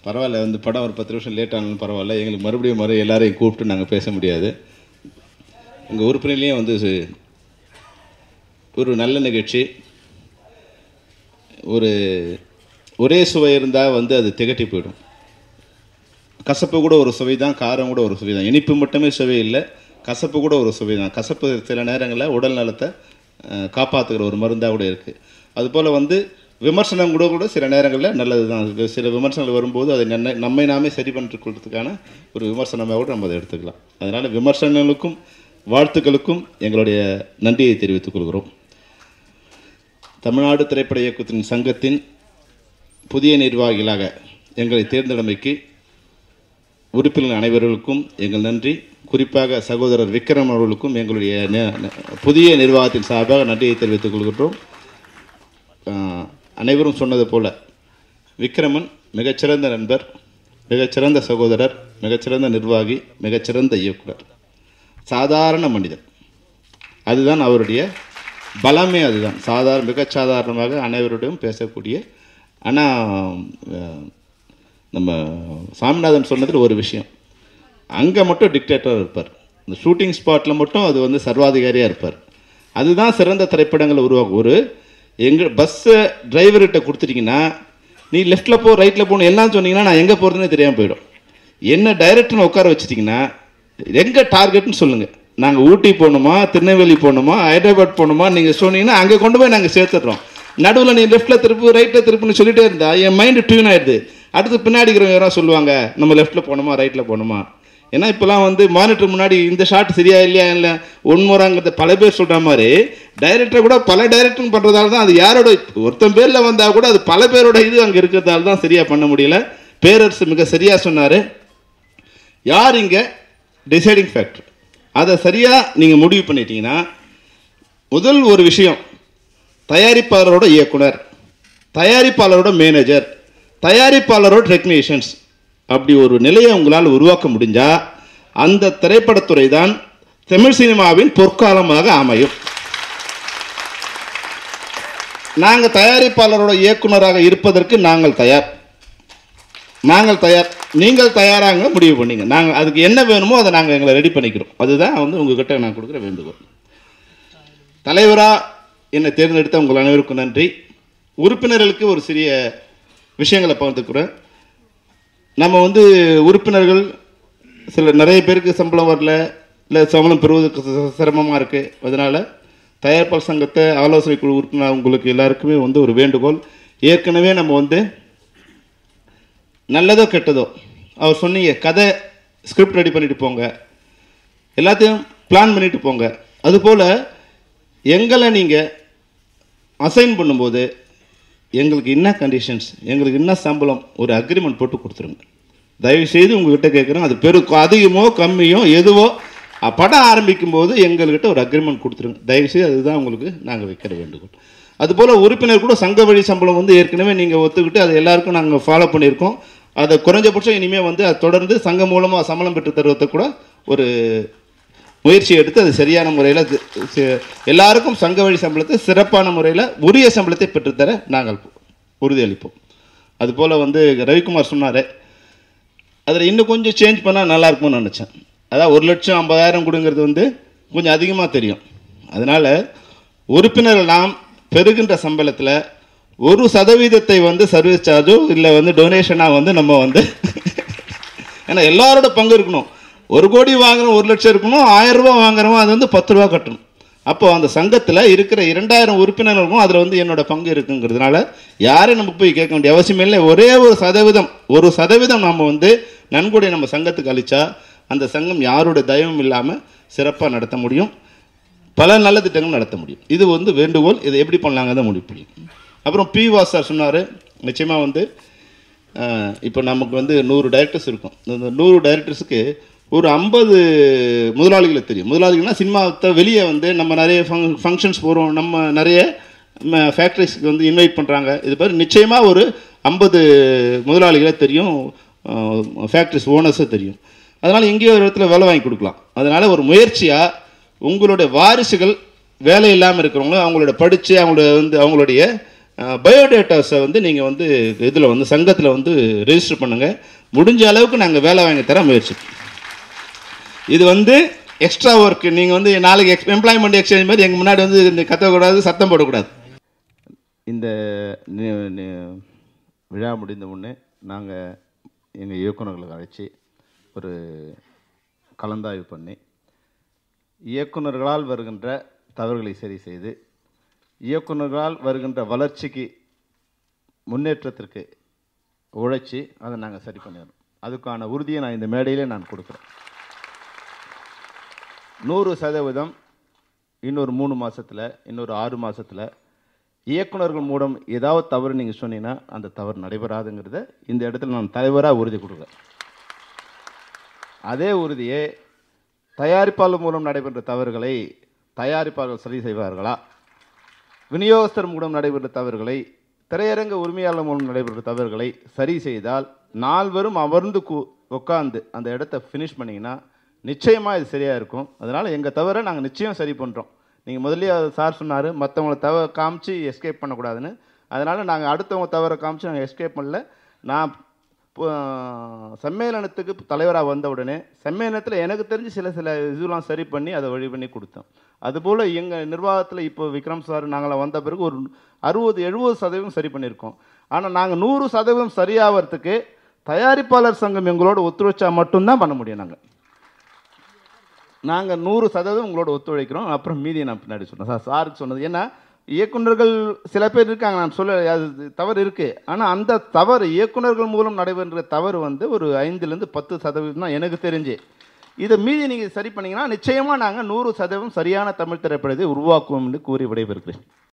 பரவாயில்ல வந்து படம் ஒரு பத்து நிமிஷம் லேட் ஆனாலும் பரவாயில்ல எங்களுக்கு மறுபடியும் மறு எல்லாரையும் கூப்பிட்டு நாங்கள் பேச முடியாது எங்கள் உறுப்பினர்லேயும் வந்து சு- ஒரு நல்ல நிகழ்ச்சி ஒரு ஒரே சுவை இருந்தால் வந்து அது திகட்டி போயிடும் கசப்பு கூட ஒரு சுவை தான் காரம் கூட ஒரு சுவை தான் இனிப்பு மட்டுமே சுவை இல்லை கசப்பு கூட ஒரு சுவை தான் கசப்பு சில நேரங்களில் உடல் நலத்தை அஹ், காப்பாத்துகிற ஒரு மருந்தாக கூட இருக்குது அதுபோல் வந்து விமர்சனம் கூட கூட சில நேரங்களில் நல்லது தான் சில விமர்சனங்கள் வரும்போது அதை நன்மை நம்மை நாமே சரி பண்ணிட்டு கொள்றதுக்கான ஒரு விமர்சனமாக கூட நம்ம அதை எடுத்துக்கலாம் அதனால் விமர்சனங்களுக்கும் வாழ்த்துக்களுக்கும் எங்களுடைய நன்றியை தெரிவித்துக் கொள்கிறோம் தமிழ்நாடு திரைப்பட இயக்கத்தின் சங்கத்தின் புதிய நிர்வாகிகளாக எங்களை தேர்ந்தெடுமைக்கு உறுப்பினர் அனைவர்களுக்கும் எங்கள் நன்றி குறிப்பாக சகோதரர் விக்ரம் அவர்களுக்கும் எங்களுடைய நி- நி- புதிய நிர்வாகத்தின் சார்பாக நன்றியை தெரிவித்துக் கொள்கின்றோம் ஆஹ், அனைவரும் சொன்னது போல விக்ரமன் மிகச்சிறந்த நண்பர் மிகச்சிறந்த சகோதரர் மிகச்சிறந்த நிர்வாகி மிகச்சிறந்த இயக்குனர் சாதாரண மனிதன் அதுதான் அவருடைய பலமே அதுதான் சாதாரண மிகச் சாதாரணமாக அனைவருடையும் பேசக்கூடிய ஆனால் நம்ம சாமிநாதன் சொன்னதில் ஒரு விஷயம் அங்கே மட்டும் டிக்டேட்டர் இருப்பார் இந்த ஷூட்டிங் ஸ்பாட்டில் மட்டும் அது வந்து சர்வாதிகாரியாக இருப்பார் அதுதான் சிறந்த திரைப்படங்களை உருவாக்கும் ஒரு எங்கள் பஸ்ஸை டிரைவர்கிட்ட கொடுத்துட்டீங்கன்னா நீ லெஃப்ட்டில் போ ரைட்டில் போகணும் எல்லாம் சொன்னீங்கன்னா நான் எங்கே போகிறதுனே தெரியாமல் போயிடும் என்ன டைரக்டர்னு உட்கார வச்சிட்டிங்கன்னா எங்கே டார்கெட்னு சொல்லுங்கள் நாங்கள் ஊட்டி போகணுமா திருநெல்வேலி போகணுமா ஹைதராபாத் போகணுமா நீங்கள் சொன்னீங்கன்னா அங்கே கொண்டு போய் நாங்கள் சேர்த்துடுறோம் நடுவில் நீ லெஃப்ட்டில் திருப்பு ரைட்டில் திருப்புன்னு சொல்லிட்டே இருந்தா என் மைண்டு டியூன் ஆயிடுது அடுத்து பின்னாடி இருக்கிறவங்க யாராவது சொல்லுவாங்க நம்ம லெஃப்ட்டில் போகணுமா ரைட்டில் போகணுமா ஏன்னா இப்போலாம் வந்து மானிட்டர் முன்னாடி இந்த ஷாட் சரியா இல்லையா இல்லை ஒன்முறாங்கிறத பல பேர் சொல்கிற மாதிரி டைரக்டர் கூட பல டைரக்டர் பண்ணுறதால தான் அது யாரோட ஒருத்தன் பேரில் வந்தால் கூட அது பல பேரோட இது அங்கே இருக்கிறதால தான் சரியாக பண்ண முடியல பேரரசு மிக சரியாக சொன்னார் யார் இங்கே டிசைடிங் ஃபேக்டர் அதை சரியாக நீங்கள் முடிவு பண்ணிட்டீங்கன்னா முதல் ஒரு விஷயம் தயாரிப்பாளரோட இயக்குனர் தயாரிப்பாளரோட மேனேஜர் தயாரிப்பாளரோட டெக்னீஷியன்ஸ் அப்படி ஒரு நிலையை உங்களால் உருவாக்க முடிஞ்சா அந்த திரைப்படத்துறை தான் தமிழ் சினிமாவின் பொற்காலமாக அமையும் நாங்கள் தயாரிப்பாளரோட இயக்குனராக இருப்பதற்கு நாங்கள் தயார் நாங்கள் தயார் நீங்கள் தயாராக முடிவு பண்ணீங்க நாங்கள் அதுக்கு என்ன வேணுமோ அதை நாங்கள் எங்களை ரெடி பண்ணிக்கிறோம் அதுதான் வந்து உங்ககிட்ட நான் கொடுக்குற வேண்டுகோள் தலைவராக என்னை தேர்ந்தெடுத்த உங்கள் அனைவருக்கும் நன்றி உறுப்பினர்களுக்கு ஒரு சிறிய விஷயங்களை பகிர்ந்துக்கிறேன் நம்ம வந்து உறுப்பினர்கள் சில நிறைய பேருக்கு சம்பளம் வரல இல்லை சம்பளம் பெறுவதற்கு ச- சிரமமாக இருக்குது அதனால் தயாரிப்பாளர் சங்கத்தை ஆலோசனை குழு உறுப்பினர் உங்களுக்கு எல்லாருக்குமே வந்து ஒரு வேண்டுகோள் ஏற்கனவே நம்ம வந்து நல்லதோ கெட்டதோ அவர் சொன்னீங்க கதை ஸ்கிரிப்ட் ரெடி பண்ணிட்டு போங்க எல்லாத்தையும் பிளான் பண்ணிட்டு போங்க அதுபோல் எங்களை நீங்கள் அசைன் பண்ணும்போது எங்களுக்கு என்ன கண்டிஷன்ஸ் எங்களுக்கு என்ன சம்பளம் ஒரு அக்ரிமெண்ட் போட்டு கொடுத்துருங்க தயவு செய்து உங்ககிட்ட கேட்குறேன் அது பெரு அதிகமோ கம்மியோ எதுவோ அ, படம் ஆரம்பிக்கும் போது எங்கள்கிட்ட ஒரு அக்ரிமெண்ட் கொடுத்துருங்க தயவு செய்து அதுதான் உங்களுக்கு நாங்கள் வைக்கிற வேண்டுகோள் அதுபோல் உறுப்பினர் கூட சங்க வழி சம்பளம் வந்து ஏற்கனவே நீங்கள் ஒத்துக்கிட்டு அது எல்லாருக்கும் நாங்கள் ஃபாலோ பண்ணியிருக்கோம் அதை குறைஞ்சபட்சம் இனிமேல் வந்து அது தொடர்ந்து சங்கம் மூலமாக சம்பளம் பெற்று தருவதை கூட ஒரு முயற்சி எடுத்து அது சரியான முறையில் எல்லாருக்கும் சங்க வழி சம்பளத்தை சிறப்பான முறையில் உரிய சம்பளத்தை பெற்றுத்தர நாங்கள் உறுதியளிப்போம் அதுபோல் வந்து ரவிக்குமார் சொன்னார் அதில் இன்னும் கொஞ்சம் சேஞ்ச் பண்ணால் நல்லா இருக்கும்னு நினச்சேன் அதான் ஒரு லட்சம் ஐம்பதாயிரம் கொடுங்கிறது வந்து கொஞ்சம் அதிகமாக தெரியும் அதனால் உறுப்பினர்கள் நாம் பெறுகின்ற சம்பளத்தில் ஒரு சதவீதத்தை வந்து சர்வீஸ் சார்ஜோ இல்லை வந்து டொனேஷனாக வந்து நம்ம வந்து ஏன்னா எல்லாரோட பங்கு இருக்கணும் ஒரு கோடி வாங்குறோம் ஒரு லட்சம் இருக்கணும் ஆயிரம் ரூபாய் வாங்குறோம் அது வந்து பத்து ரூபா கட்டணும் அப்போ அந்த சங்கத்தில் இருக்கிற இரண்டாயிரம் உறுப்பினர்களுக்கும் அதில் வந்து என்னோட பங்கு இருக்குங்கிறதுனால யாரையும் நம்ம போய் கேட்க வேண்டிய அவசியம் இல்லை ஒரே ஒரு சதவீதம் ஒரு சதவீதம் நம்ம வந்து நன்கொடை நம்ம சங்கத்துக்கு அளித்தா அந்த சங்கம் யாரோட தயவும் இல்லாமல் சிறப்பாக நடத்த முடியும் பல நல்ல திட்டங்கள் நடத்த முடியும் இது வந்து வேண்டுகோள் இதை எப்படி பண்ணலாங்க தான் முடிவு பண்ணி அப்புறம் பி வாஸ் சார் சொன்னார் நிச்சயமாக வந்து அஹ், இப்போ நமக்கு வந்து நூறு டைரக்டர்ஸ் இருக்கும் இந்த நூறு டைரக்டர்ஸுக்கு ஒரு ஐம்பது முதலாளிகளை தெரியும் முதலாளிகள்னா சினிமாவை வெளியே வந்து நம்ம நிறைய ஃபங் ஃபங்க்ஷன்ஸ் போகிறோம் நம்ம நிறைய ஃபேக்ட்ரிஸ்க்கு வந்து இன்வைட் பண்ணுறாங்க இது மாதிரி நிச்சயமாக ஒரு ஐம்பது முதலாளிகளை தெரியும் ஃபேக்ட்ரிஸ் ஓனர்ஸை தெரியும் அதனால் எங்கேயோ ஒரு இடத்துல வேலை வாங்கி கொடுக்கலாம் அதனால் ஒரு முயற்சியாக உங்களுடைய வாரிசுகள் வேலை இல்லாமல் இருக்கிறவங்க அவங்களோட படித்து அவங்களோட வந்து அவங்களுடைய பயோடேட்டாஸை வந்து நீங்கள் வந்து இதில் வந்து சங்கத்தில் வந்து ரெஜிஸ்டர் பண்ணுங்கள் முடிஞ்ச அளவுக்கு நாங்கள் வேலை வாங்கி தர முயற்சி இது வந்து எக்ஸ்ட்ரா ஒர்க் நீங்கள் வந்து நாளைக்கு எக்ஸ் எம்ப்ளாய்மெண்ட் எக்ஸ்சேஞ்ச் மாதிரி எங்கள் முன்னாடி வந்து இந்த கத்தக்கூடாது சத்தம் போடக்கூடாது இந்த நி- நி- விழா முடிந்த முன்னே நாங்கள் எங்கள் இயக்குநர்களை அழைச்சி ஒரு கலந்தாய்வு பண்ணி இயக்குனர்களால் வருகின்ற தவறுகளை சரி செய்து இயக்குனர்களால் வருகின்ற வளர்ச்சிக்கு முன்னேற்றத்திற்கு உழைச்சி அதை நாங்கள் சரி பண்ணிடணும் அதுக்கான உறுதியை நான் இந்த மேடையிலே நான் கொடுக்குறேன் நூறு சதவீதம் இன்னொரு மூணு மாசத்துல இன்னொரு ஆறு மாசத்துல இயக்குனர்கள் மூலம் ஏதாவது தவறு நீங்கள் சொன்னீங்கன்னா அந்த தவறு நடைபெறாதுங்கிறத இந்த இடத்துல நான் தலைவராக உறுதி கொடுக்குறேன் அதே உறுதியே தயாரிப்பாளர் மூலம் நடைபெற்ற தவறுகளை தயாரிப்பாளர்கள் சரி செய்வார்களா விநியோகஸ்தர் மூலம் நடைபெற்ற தவறுகளை திரையரங்க உரிமையாளர் மூலம் நடைபெற்ற தவறுகளை சரி செய்தால் நால்வரும் அமர்ந்து கு உட்காந்து அந்த இடத்த ஃபினிஷ் பண்ணிங்கன்னா நிச்சயமாக இது சரியாக இருக்கும் அதனால் எங்கள் தவிர நாங்கள் நிச்சயம் சரி பண்ணுறோம் நீங்கள் முதல்லயே அது சார் சொன்னார் மற்றவங்கள தவ காமிச்சு எஸ்கேப் பண்ணக்கூடாதுன்னு அதனால் நாங்கள் அடுத்தவங்க தவறை காமிச்சு நாங்கள் எஸ்கேப் பண்ணல நான் இப்போ, சம்மேளனத்துக்கு தலைவராக வந்த உடனே சம்மேளனத்தில் எனக்கு தெரிஞ்சு சில சில இதெல்லாம் சரி பண்ணி அதை வழி பண்ணி கொடுத்தோம் அதுபோல் எங்கள் நிர்வாகத்தில் இப்போ விக்ரம் சார் நாங்களாம் வந்த பிறகு ஒரு அறுபது எழுபது சதவீதம் சரி பண்ணியிருக்கோம் ஆனால் நாங்கள் நூறு சதவீதம் சரியாகிறதுக்கு தயாரிப்பாளர் சங்கம் எங்களோட ஒத்துழைச்சா மட்டும்தான் பண்ண முடியும் நாங்கள் நாங்கள் நூறு சதவீதம் உங்களோட ஒத்துழைக்கிறோம் அப்புறம் மீதியை நான் பின்னாடி சொன்னேன் சார் சாருக்கு சொன்னது ஏன்னா இயக்குனர்கள் சில பேர் இருக்காங்க நான் சொல்ல அது தவறு இருக்குது ஆனால் அந்த தவறு இயக்குனர்கள் மூலம் நடைபெறுற தவறு வந்து ஒரு ஐந்துலேருந்து பத்து சதவீதம் தான் எனக்கு தெரிஞ்சு இதை மீதி நீங்கள் சரி பண்ணீங்கன்னா நிச்சயமாக நாங்கள் நூறு சதவீதம் சரியான தமிழ் திரைப்படத்தை உருவாக்குவோம் என்று கூறி விடைபெறுகிறேன்